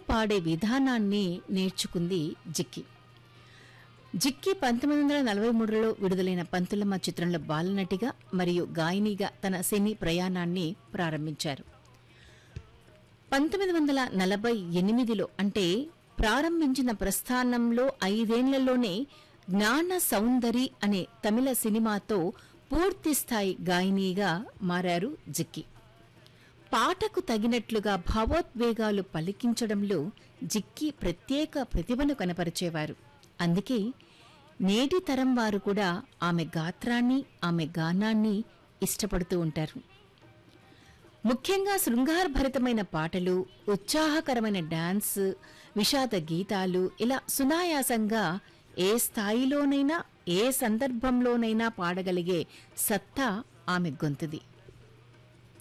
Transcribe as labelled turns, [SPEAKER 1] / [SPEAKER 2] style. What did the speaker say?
[SPEAKER 1] పాడే విధానాన్ని నేర్చుకుంది జిక్కి జిక్కి పంతొమ్మిది వందల నలభై మూడులో విడుదలైన పంతులమ్మ చిత్రంలో బాలనటిగా మరియు గాయనిగా తన సినీ ప్రయాణాన్ని ప్రారంభించారు పంతొమ్మిది వందల నలభై ఎనిమిదిలో అంటే ప్రారంభించిన ప్రస్థానంలో ఐదేళ్లలోనే జ్ఞాన సౌందరి అనే తమిళ సినిమాతో పూర్తిస్థాయి గాయనిగా మారారు జిక్కి పాటకు తగినట్లుగా భావోద్వేగాలు పలికించడంలో జిక్కి ప్రత్యేక ప్రతిభను కనపరిచేవారు అందుకే నేటి తరం వారు కూడా ఆమె గాత్రాన్ని ఆమె గానాన్ని ఇష్టపడుతూ ఉంటారు ముఖ్యంగా శృంగారభరితమైన పాటలు ఉత్సాహకరమైన డాన్స్ విషాద గీతాలు ఇలా సునాయాసంగా ఏ స్థాయిలోనైనా ఏ సందర్భంలోనైనా పాడగలిగే సత్తా ఆమె గొంతుది